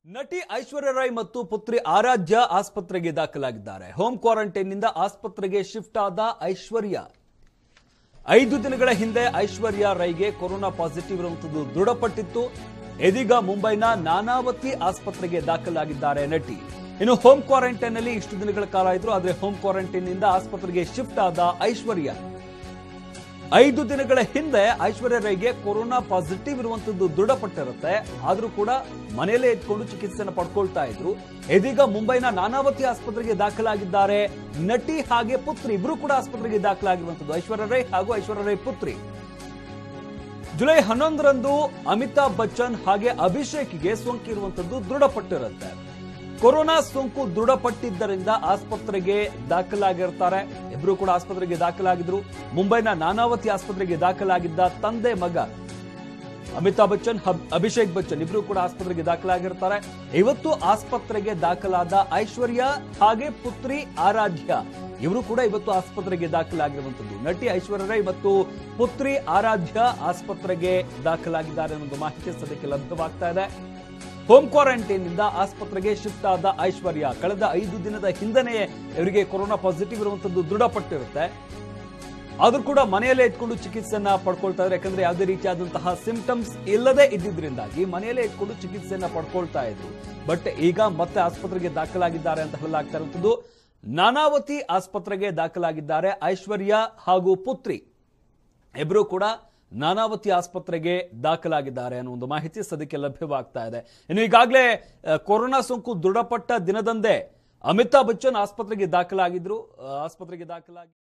ನಟಿ ಐಶ್ವರ್ಯ ರೈ ಮತ್ತು ಪುತ್ರಿ ಆರಾಧ್ಯ ಆಸ್ಪತ್ರೆಗೆ ದಾಖಲಾಗಿದ್ದಾರೆ ಹೋಮ್ ಕ್ವಾರಂಟೈನ್ನಿಂದ ಆಸ್ಪತ್ರೆಗೆ ಶಿಫ್ಟ್ ಆದ ಐಶ್ವರ್ಯ ಐದು ದಿನಗಳ ಹಿಂದೆ ಐಶ್ವರ್ಯ ರೈಗೆ ಕೊರೋನಾ ಪಾಸಿಟಿವ್ ಇರುವಂತದ್ದು ದೃಢಪಟ್ಟಿತ್ತು ಇದೀಗ ಮುಂಬೈನ ನಾನಾವತಿ ಆಸ್ಪತ್ರೆಗೆ ದಾಖಲಾಗಿದ್ದಾರೆ ನಟಿ ಇನ್ನು ಹೋಮ್ ಕ್ವಾರಂಟೈನ್ ನಲ್ಲಿ ಇಷ್ಟು ದಿನಗಳ ಕಾಲ ಇದ್ರು ಆದ್ರೆ ಹೋಮ್ ಕ್ವಾರಂಟೈನ್ ನಿಂದ ಆಸ್ಪತ್ರೆಗೆ ಶಿಫ್ಟ್ ಆದ ಐಶ್ವರ್ಯ ಐದು ದಿನಗಳ ಹಿಂದೆ ಐಶ್ವರ್ಯ ರೈಗೆ ಕೊರೋನಾ ಪಾಸಿಟಿವ್ ಇರುವಂತದ್ದು ದೃಢಪಟ್ಟಿರುತ್ತೆ ಆದ್ರೂ ಕೂಡ ಮನೆಯಲ್ಲೇ ಇದ್ಕೊಂಡು ಚಿಕಿತ್ಸೆಯನ್ನು ಪಡ್ಕೊಳ್ತಾ ಇದ್ರು ಇದೀಗ ಮುಂಬೈನ ನಾನಾವತಿ ಆಸ್ಪತ್ರೆಗೆ ದಾಖಲಾಗಿದ್ದಾರೆ ನಟಿ ಹಾಗೆ ಪುತ್ರಿ ಇಬ್ರು ಕೂಡ ಆಸ್ಪತ್ರೆಗೆ ದಾಖಲಾಗಿರುವಂತದ್ದು ಐಶ್ವರ್ಯ ರೈ ಹಾಗೂ ಐಶ್ವರ್ಯ ರೈ ಪುತ್ರಿ ಜುಲೈ ಹನ್ನೊಂದರಂದು ಅಮಿತಾಬ್ ಬಚ್ಚನ್ ಹಾಗೆ ಅಭಿಷೇಕ್ಗೆ ಸೋಂಕು ಇರುವಂತದ್ದು ದೃಢಪಟ್ಟಿರುತ್ತೆ ಕೊರೋನಾ ಸೋಂಕು ದೃಢಪಟ್ಟಿದ್ದರಿಂದ ಆಸ್ಪತ್ರೆಗೆ ದಾಖಲಾಗಿರ್ತಾರೆ ಇಬ್ರು ಕೂಡ ಆಸ್ಪತ್ರೆಗೆ ದಾಖಲಾಗಿದ್ರು ಮುಂಬೈನ ನಾನಾವತಿ ಆಸ್ಪತ್ರೆಗೆ ದಾಖಲಾಗಿದ್ದ ತಂದೆ ಮಗ ಅಮಿತಾಬ್ ಬಚ್ಚನ್ ಹಬ್- ಅಭಿಷೇಕ್ ಬಚ್ಚನ್ ಇಬ್ರು ಕೂಡ ಆಸ್ಪತ್ರೆಗೆ ದಾಖಲಾಗಿರ್ತಾರೆ ಇವತ್ತು ಆಸ್ಪತ್ರೆಗೆ ದಾಖಲಾದ ಐಶ್ವರ್ಯ ಹಾಗೆ ಪುತ್ರಿ ಆರಾಧ್ಯ ಇವರು ಕೂಡ ಇವತ್ತು ಆಸ್ಪತ್ರೆಗೆ ದಾಖಲಾಗಿರುವಂತದ್ದು ನಟಿ ಐಶ್ವರ್ಯ ರೈ ಮತ್ತು ಪುತ್ರಿ ಆರಾಧ್ಯ ಆಸ್ಪತ್ರೆಗೆ ದಾಖಲಾಗಿದ್ದಾರೆ ಅನ್ನೋದು ಮಾಹಿತಿ ಸದ್ಯಕ್ಕೆ ಲಭ್ಯವಾಗ್ತಾ ಇದೆ ಹೋಮ್ ಕ್ವಾರಂಟೈನ್ ನಿಂದ ಆಸ್ಪತ್ರೆಗೆ ಶಿಫ್ಟ್ ಆದ ಐಶ್ವರ್ಯ ಕಳೆದ ಐದು ದಿನದ ಹಿಂದೆಯೇ ಇವರಿಗೆ ಕೊರೋನಾ ಪಾಸಿಟಿವ್ ಇರುವಂತದ್ದು ದೃಢಪಟ್ಟಿರುತ್ತೆ ಆದ್ರೂ ಕೂಡ ಮನೆಯಲ್ಲೇ ಇಟ್ಕೊಂಡು ಚಿಕಿತ್ಸೆಯನ್ನ ಪಡ್ಕೊಳ್ತಾ ಇದ್ರು ಯಾಕಂದ್ರೆ ಯಾವುದೇ ರೀತಿಯಾದಂತಹ ಸಿಂಪ್ಟಮ್ಸ್ ಇಲ್ಲದೆ ಇದ್ದಿದ್ರಿಂದಾಗಿ ಮನೆಯಲ್ಲೇ ಇಟ್ಕೊಂಡು ಚಿಕಿತ್ಸೆಯನ್ನ ಪಡ್ಕೊಳ್ತಾ ಇದ್ರು ಬಟ್ ಈಗ ಮತ್ತೆ ಆಸ್ಪತ್ರೆಗೆ ದಾಖಲಾಗಿದ್ದಾರೆ ಅಂತ ಹೇಳಲಾಗ್ತಾ ಇರುವಂತದ್ದು ನಾನಾವತಿ ಆಸ್ಪತ್ರೆಗೆ ದಾಖಲಾಗಿದ್ದಾರೆ ಐಶ್ವರ್ಯ ಹಾಗೂ ಪುತ್ರಿ ಇಬ್ರು ಕೂಡ ನಾನಾವತಿ ಆಸ್ಪತ್ರೆಗೆ ದಾಖಲಾಗಿದ್ದಾರೆ ಅನ್ನೋ ಒಂದು ಮಾಹಿತಿ ಸದ್ಯಕ್ಕೆ ಲಭ್ಯವಾಗ್ತಾ ಇದೆ ಇನ್ನು ಈಗಾಗಲೇ ಆ, ಕೊರೋನಾ ಸೋಂಕು ದೃಢಪಟ್ಟ ದಿನದಂದೇ ಅಮಿತಾಬ್ ಬಚ್ಚನ್ ಆಸ್ಪತ್ರೆಗೆ ದಾಖಲಾಗಿದ್ರು ಆ, ಆಸ್ಪತ್ರೆಗೆ ದಾಖಲಾಗಿ